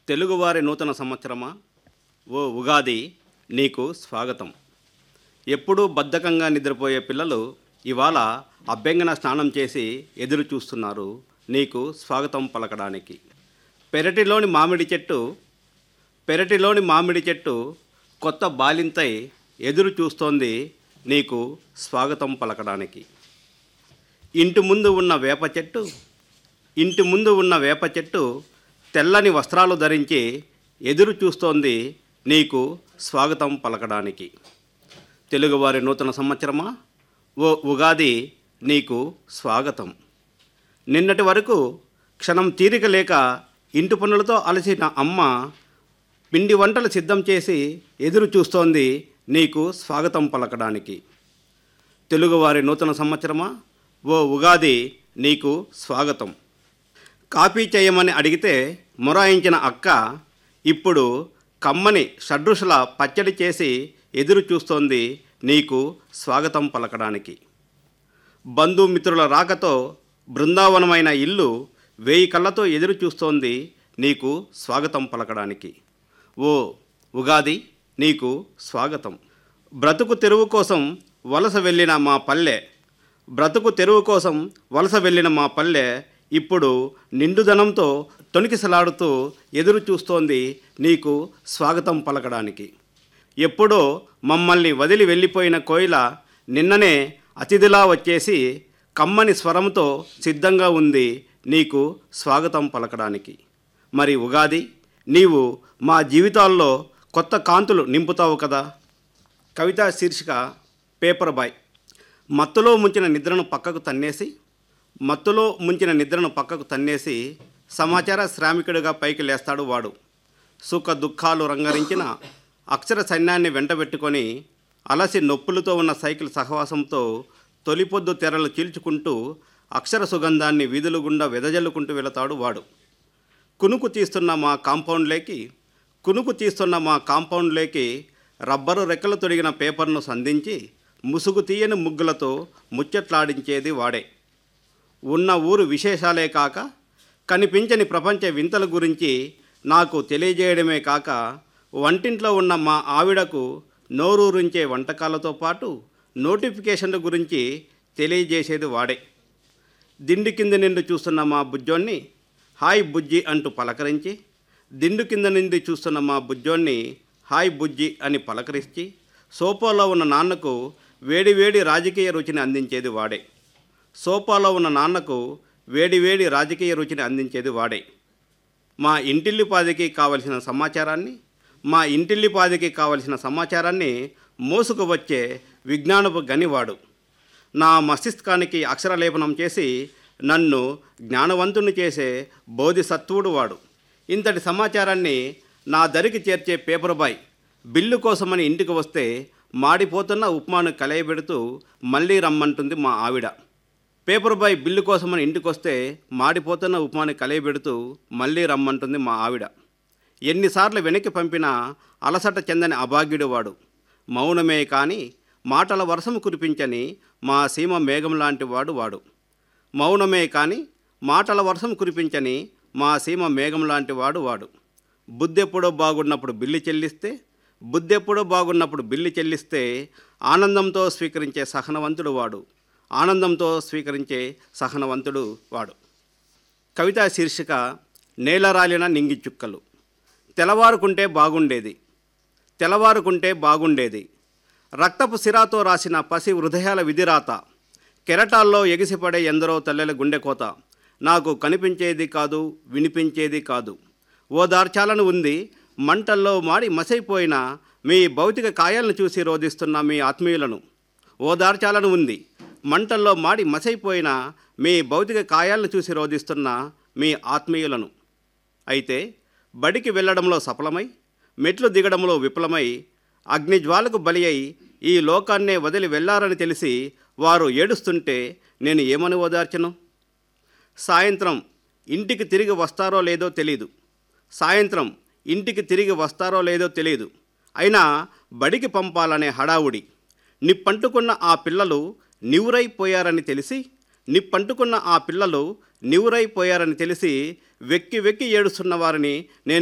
తెలుగువారి నూతన సంవత్సరమా ఓ ఉగాది నీకు స్వాగతం ఎప్పుడూ బద్ధకంగా నిద్రపోయే పిల్లలు ఇవాళ అభ్యంగన స్నానం చేసి ఎదురు చూస్తున్నారు నీకు స్వాగతం పలకడానికి పెరటిలోని మామిడి చెట్టు పెరటిలోని మామిడి చెట్టు కొత్త బాలింతై ఎదురు చూస్తోంది నీకు స్వాగతం పలకడానికి ఇంటి ముందు ఉన్న వేప చెట్టు ఇంటి ముందు ఉన్న వేప చెట్టు తెల్లని వస్త్రాలు ధరించి ఎదురు చూస్తోంది నీకు స్వాగతం పలకడానికి తెలుగువారి నూతన సంవత్సరమా ఓ ఉగాది నీకు స్వాగతం నిన్నటి వరకు క్షణం తీరిక లేక ఇంటి పనులతో అలసిన అమ్మ పిండి వంటలు సిద్ధం చేసి ఎదురు చూస్తోంది నీకు స్వాగతం పలకడానికి తెలుగువారి నూతన సంవత్సరమా ఓ ఉగాది నీకు స్వాగతం కాపీ చేయమని అడిగితే మొరాయించిన అక్క ఇప్పుడు కమ్మని షడ్రుషుల పచ్చడి చేసి ఎదురు చూస్తోంది నీకు స్వాగతం పలకడానికి బంధుమిత్రుల రాకతో బృందావనమైన ఇల్లు వేయి కళ్ళతో ఎదురు చూస్తోంది నీకు స్వాగతం పలకడానికి ఓ ఉగాది నీకు స్వాగతం బ్రతుకు తెరువు కోసం వలస వెళ్ళిన మా పల్లె బ్రతుకు తెరువు కోసం వలస వెళ్ళిన మా పల్లె ఇప్పుడు నిండుదనంతో తొణికిసలాడుతూ ఎదురు చూస్తోంది నీకు స్వాగతం పలకడానికి ఎప్పుడో మమ్మల్ని వదిలి వెళ్ళిపోయిన కోయిల నిన్ననే అతిథిలా వచ్చేసి కమ్మని స్వరంతో సిద్ధంగా ఉంది నీకు స్వాగతం పలకడానికి మరి ఉగాది నీవు మా జీవితాల్లో కొత్త కాంతులు నింపుతావు కదా కవితా శీర్షిక పేపర్ బాయ్ మత్తులో ముంచిన నిద్రను పక్కకు తన్నేసి మత్తులో ముంచిన నిద్రను పక్కకు తన్నేసి సమాచార శ్రామికుడిగా పైకి లేస్తాడు వాడు సుఖ దుఃఖాలు రంగరించిన అక్షర సైన్యాన్ని వెంటబెట్టుకొని అలసి నొప్పులతో ఉన్న సైకిల్ సహవాసంతో తొలిపొద్దు తెరలు చీల్చుకుంటూ అక్షర సుగంధాన్ని వీధులు గుండా వెదజల్లుకుంటూ వెళతాడు వాడు కునుకు తీస్తున్న మా కాంపౌండ్లోకి కునుకు తీస్తున్న మా కాంపౌండ్లోకి రబ్బరు రెక్కలు తొడిగిన పేపర్ను సంధించి ముసుగు తీయని ముగ్గులతో ముచ్చట్లాడించేది వాడే ఉన్న ఊరు విశేషాలే కాక కనిపించని ప్రపంచ వింతల గురించి నాకు తెలియజేయడమే కాక వంటింట్లో ఉన్న మా ఆవిడకు నోరూరించే వంటకాలతో పాటు నోటిఫికేషన్ల గురించి తెలియజేసేది వాడే దిండు కింద నిండు చూస్తున్న మా బుజ్జోన్ని హాయ్ బుజ్జి అంటూ పలకరించి దిండు కింద నిండి చూస్తున్న మా బుజ్జోన్ని హాయ్ బుజ్జి అని పలకరించి సోఫాలో ఉన్న నాన్నకు వేడివేడి రాజకీయ రుచిని అందించేది వాడే సోఫాలో ఉన్న నాన్నకు వేడివేడి రాజకీయ రుచిని అందించేది వాడే మా ఇంటిల్లిపాదికి కావలసిన సమాచారాన్ని మా ఇంటిల్లిపాదికి కావలసిన సమాచారాన్ని మోసుకు వచ్చే విజ్ఞానపు గనివాడు నా మస్తిష్కానికి అక్షరలేపనం చేసి నన్ను జ్ఞానవంతుని చేసే బోధిసత్వుడు వాడు ఇంతటి సమాచారాన్ని నా దరికి చేర్చే పేపర్ బాయ్ బిల్లు కోసమని ఇంటికి వస్తే మాడిపోతున్న ఉప్మాను కలయబెడుతూ మళ్ళీ రమ్మంటుంది మా ఆవిడ పేపర్ బాయ్ బిల్లు కోసమని ఇంటికి వస్తే మాడిపోతున్న ఉప్మాని కలయబెడుతూ మళ్ళీ రమ్మంటుంది మా ఆవిడ ఎన్నిసార్లు వెనక్కి పంపినా అలసట చెందని అభాగ్యుడు వాడు మౌనమే కాని మాటల వర్షం కురిపించని మా సీమ మేఘం లాంటి వాడు వాడు మౌనమే కాని మాటల వర్షం కురిపించని మా సీమ మేఘం లాంటి వాడు వాడు బుద్ధెప్పుడో బాగున్నప్పుడు బిల్లు చెల్లిస్తే బుద్ధెప్పుడో బాగున్నప్పుడు బిల్లు చెల్లిస్తే ఆనందంతో స్వీకరించే సహనవంతుడు వాడు ఆనందంతో స్వీకరించే సహనవంతుడు వాడు కవితా శీర్షిక నేలరాలిన నింగి చుక్కలు తెల్లవారుకుంటే బాగుండేది తెల్లవారుకుంటే బాగుండేది రక్తపు సిరాతో రాసిన పసి హృదయాల విధిరాత కెరటాల్లో ఎగిసిపడే ఎందరో తల్లెల గుండెకోత నాకు కనిపించేది కాదు వినిపించేది కాదు ఓదార్చాలను ఉంది మంటల్లో మాడి మసైపోయిన మీ భౌతిక కాయాలను చూసి రోధిస్తున్న మీ ఆత్మీయులను ఓదార్చాలను ఉంది మంటల్లో మాడి మసైపోయిన మీ భౌతిక కాయాలను చూసి రోధిస్తున్న మీ ఆత్మీయులను అయితే బడికి వెళ్ళడంలో సఫలమై మెట్లు దిగడంలో విఫలమై అగ్నిజ్వాలకు బలి అయి ఈ లోకాన్నే వదిలి వెళ్ళారని తెలిసి వారు ఏడుస్తుంటే నేను ఏమని ఓదార్చను సాయంత్రం ఇంటికి తిరిగి వస్తారో లేదో తెలీదు సాయంత్రం ఇంటికి తిరిగి వస్తారో లేదో తెలియదు అయినా బడికి పంపాలనే హడావుడి నిప్పంటుకున్న ఆ పిల్లలు నివురైపోయారని తెలిసి నిప్పంటుకున్న ఆ పిల్లలు నివురైపోయారని తెలిసి వెక్కి వెక్కి ఏడుస్తున్న వారిని నేను